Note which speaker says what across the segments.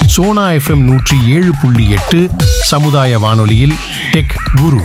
Speaker 1: Sona FM நூற்றி ஏழு புள்ளி எட்டு சமுதாய வானொலியில் டெக் குரு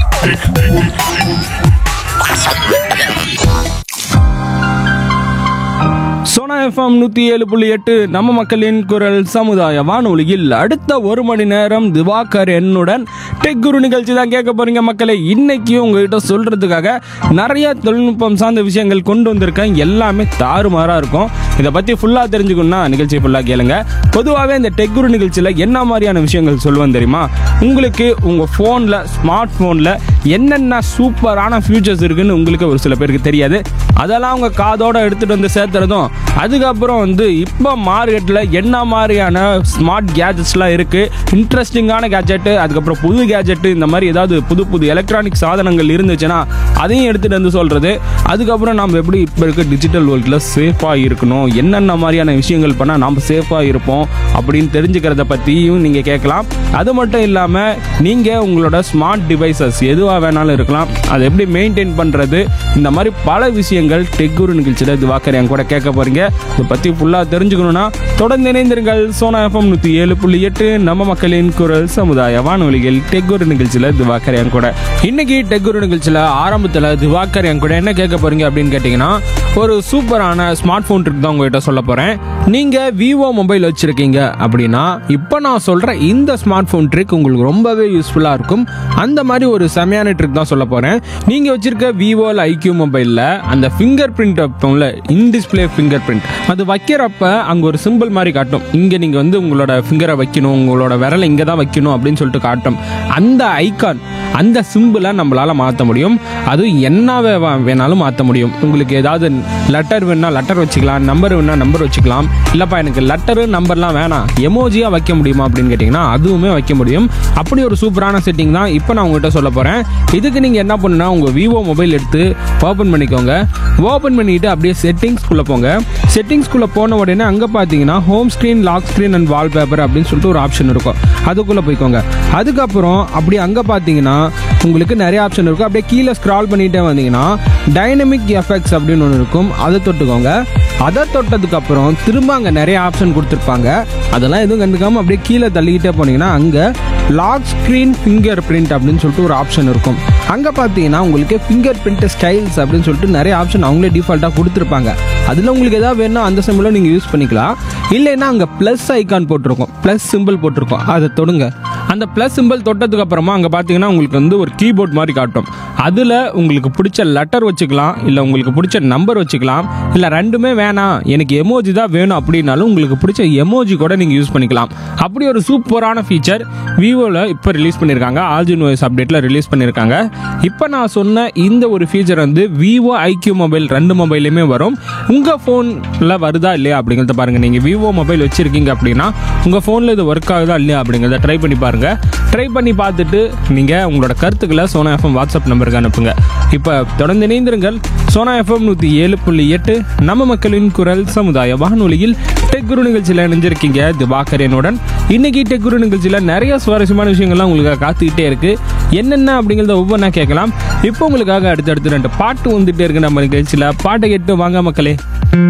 Speaker 2: சோனா எஃப்எம் நூற்றி ஏழு புள்ளி எட்டு நம்ம மக்களின் குரல் சமுதாய வானொலியில் அடுத்த ஒரு மணி நேரம் திவாகர் என்னுடன் டெக் குரு நிகழ்ச்சி தான் கேட்க போறீங்க மக்களை இன்னைக்கு உங்ககிட்ட சொல்றதுக்காக நிறைய தொழில்நுட்பம் சார்ந்த விஷயங்கள் கொண்டு வந்திருக்கேன் எல்லாமே தாறுமாறாக இருக்கும் இதை பற்றி ஃபுல்லாக தெரிஞ்சுக்கணும்னா நிகழ்ச்சி ஃபுல்லாக கேளுங்க பொதுவாகவே இந்த டெக் குரு நிகழ்ச்சியில் என்ன மாதிரியான விஷயங்கள் சொல்லுவேன் தெரியுமா உங்களுக்கு உங்கள் ஃபோனில் ஸ்மார்ட் ஃபோனில் என்னென்ன சூப்பரான ஃபியூச்சர்ஸ் இருக்குன்னு உங்களுக்கு ஒரு சில பேருக்கு தெரியாது அதெல்லாம் அவங்க காதோட எடுத்துகிட்டு வந்து சேர்த்துறதும் அதுக்கப்புறம் வந்து இப்போ மார்க்கெட்டில் என்ன மாதிரியான ஸ்மார்ட் கேஜெட்ஸ்லாம் இருக்குது இன்ட்ரெஸ்டிங்கான கேஜெட்டு அதுக்கப்புறம் புது கேஜெட்டு இந்த மாதிரி ஏதாவது புது புது எலக்ட்ரானிக் சாதனங்கள் இருந்துச்சுன்னா அதையும் எடுத்துகிட்டு வந்து சொல்கிறது அதுக்கப்புறம் நம்ம எப்படி இப்போ இருக்க டிஜிட்டல் வேர்ல்டில் சேஃபாக இருக்கணும் என்னென்ன மாதிரியான விஷயங்கள் பண்ணால் நம்ம சேஃபாக இருப்போம் அப்படின்னு தெரிஞ்சுக்கிறத பற்றியும் நீங்கள் கேட்கலாம் அது மட்டும் இல்லாமல் நீங்கள் உங்களோட ஸ்மார்ட் டிவைசஸ் எதுவாக வேணாலும் இருக்கலாம் அதை எப்படி மெயின்டைன் பண்ணுறது இந்த மாதிரி பல விஷயங்கள் டெக்குரு நிகழ்ச்சியில் திவாகர் என் கூட கேட்க போகிறீங்க இதை பற்றி ஃபுல்லாக தெரிஞ்சுக்கணும்னா தொடர்ந்து இணைந்திருங்கள் சோனா எஃப்எம் நூற்றி ஏழு புள்ளி எட்டு நம்ம மக்களின் குரல் சமுதாய வானொலிகள் டெக்குரு நிகழ்ச்சியில் திவாகர் என் கூட இன்னைக்கு டெக்குரு நிகழ்ச்சியில் ஆரம்பத்தில் திவாகர் என் கூட என்ன கேட்க போகிறீங்க அப்படின்னு கேட்டிங்கன்னா ஒரு சூப்பரான ஸ்மார்ட் ஃபோன் ட்ரிக் தான் உங்ககிட்ட சொல்ல போகிறேன் நீங்கள் விவோ மொபைல் வச்சுருக்கீங்க அப்படின்னா இப்போ நான் சொல்கிற இந்த ஸ்மார்ட் ஃபோன் ட்ரிக் உங்களுக்கு ரொம்பவே யூஸ்ஃபுல்லாக இருக்கும் அந்த மாதிரி ஒரு செமையான ட்ரிக் தான் சொல்ல போகிறேன் நீங்கள் வச்சுருக்க விவோவில் ஐக்யூ மொபைலில் அந்த ஃபிங்கர் பிரிண்ட் வைப்போம்ல இன்டிஸ்பிளே ஃபிங்கர் பிரிண்ட் அது வைக்கிறப்ப அங்கே ஒரு சிம்பிள் மாதிரி காட்டும் இங்கே நீங்கள் வந்து உங்களோட ஃபிங்கரை வைக்கணும் உங்களோட விரலை இங்கே தான் வைக்கணும் அப்படின்னு சொல்லிட்டு காட்டும் அந்த ஐகான் அந்த சிம்பிளை நம்மளால் மாற்ற முடியும் அதுவும் என்ன வே- வேணாலும் மாற்ற முடியும் உங்களுக்கு ஏதாவது லெட்டர் வேணா லெட்டர் வச்சுக்கலாம் நம்பர் வேணா நம்பர் வச்சுக்கலாம் இல்லைப்பா எனக்கு லெட்டரு நம்பர்லாம் வேணாம் எமோஜியாக வைக்க முடியுமா அப்படின்னு கேட்டிங்கன்னா அதுவுமே வைக்க முடியும் அப்படி ஒரு சூப்பரான செட்டிங் தான் இப்போ நான் உங்கள்கிட்ட சொல்ல போகிறேன் இதுக்கு நீங்கள் என்ன பண்ணுன்னா உங்கள் விவோ மொபைல் எடுத்து ஓப்பன் பண்ணிக்கோங்க ஓப்பன் பண்ணிட்டு அப்படியே செட்டிங்ஸ்குள்ளே போங்க செட்டிங்ஸ்குள்ளே போன உடனே அங்கே பார்த்தீங்கன்னா home screen lock screen and wallpaper அப்படின்னு சொல்லிட்டு ஒரு ஆப்ஷன் இருக்கும் அதுக்குள்ளே போய்க்கோங்க அதுக்கப்புறம் அப்படியே அங்கே பார்த்தீங்கன்னா உங்களுக்கு நிறைய ஆப்ஷன் இருக்கும் அப்படியே கீழே ஸ்க்ரால் பண்ணிட்டே வந்தீங்கன்னா டைனமிக் எஃபெக்ட்ஸ் அப்படின்னு ஒன்று இருக்கும் அதை தொட்டுக்கோங்க அதை தொட்டதுக்கு அப்புறம் திரும்ப அங்கே நிறைய ஆப்ஷன் கொடுத்துருப்பாங்க அதெல்லாம் எதுவும் கண்டுக்காம அப்படியே கீழே தள்ளிக்கிட்டே போனீங்கன்னா அங்கே லாக் ஸ்க்ரீன் ஃபிங்கர் பிரிண்ட் அப்படின்னு சொல்லிட்டு ஒரு ஆப்ஷன் இருக்கும் அங்கே பார்த்தீங்கன்னா உங்களுக்கு ஃபிங்கர் பிரிண்ட் ஸ்டைல்ஸ் அப்படின்னு சொல்லிட்டு நிறைய ஆப்ஷன் அவங்களே டிஃபால்ட்டாக கொடுத்துருப்பாங்க அதில் உங்களுக்கு எதாவது வேணும் அந்த சிம்பிளும் நீங்கள் யூஸ் பண்ணிக்கலாம் இல்லைன்னா அங்கே ப்ளஸ் ஐகான் போட்டிருக்கும் ப்ளஸ் சிம்பிள் போட்டிருக்கும் அதை தொடுங்க அந்த ப்ளஸ் சிம்பிள் தொட்டதுக்கு அப்புறமா அங்கே பார்த்தீங்கன்னா உங்களுக்கு வந்து ஒரு கீபோர்ட் மாதிரி காட்டும் அதில் உங்களுக்கு பிடிச்ச லெட்டர் வச்சுக்கலாம் இல்லை உங்களுக்கு பிடிச்ச நம்பர் வச்சுக்கலாம் இல்லை ரெண்டுமே வேணாம் எனக்கு எமோஜி தான் வேணும் அப்படின்னாலும் உங்களுக்கு பிடிச்ச எமோஜி கூட நீங்கள் யூஸ் பண்ணிக்கலாம் அப்படி ஒரு சூப்பரான ஃபீச்சர் விவோவில் இப்போ ரிலீஸ் பண்ணியிருக்காங்க ஆல்ஜின் வாய்ஸ் அப்டேட்டில் ரிலீஸ் பண்ணியிருக்காங்க இப்போ நான் சொன்ன இந்த ஒரு ஃபீச்சர் வந்து விவோ ஐக்யூ மொபைல் ரெண்டு மொபைல்லையுமே வரும் உங்கள் ஃபோனில் வருதா இல்லையா அப்படிங்கிறத பாருங்கள் நீங்கள் விவோ மொபைல் வச்சுருக்கீங்க அப்படின்னா உங்கள் ஃபோனில் இது ஒர்க் ஆகுதா இல்லையா அப்படிங்கிறத ட்ரை பண்ணி பாருங்கள் ட்ரை பண்ணி பார்த்துட்டு நீங்கள் உங்களோட கருத்துக்களை சோனா எஃப்எம் வாட்ஸ்அப் நம்பருக்கு அனுப்புங்க இப்போ தொடர்ந்து இணைந்திருங்கள் சோனா எஃப்எம் நூற்றி ஏழு புள்ளி எட்டு நம்ம மக்களின் குரல் சமுதாய வானொலியில் டெக் குரு நிகழ்ச்சியில் இணைஞ்சிருக்கீங்க திவாகரனுடன் இன்னைக்கு டெக் குரு நிகழ்ச்சியில் நிறைய சுவாரஸ்யமான விஷயங்கள்லாம் உங்களுக்கு காத்துக்கிட்டே இருக்கு என்னென்ன அப்படிங்கிறத ஒவ்வொன்றா கேட்கலாம் இப்போ உங்களுக்காக அடுத்தடுத்து ரெண்டு பாட்டு வந்துட்டே இருக்கு நம்ம நிகழ்ச்சியில் பாட்டை கேட்டு வாங்க மக்களே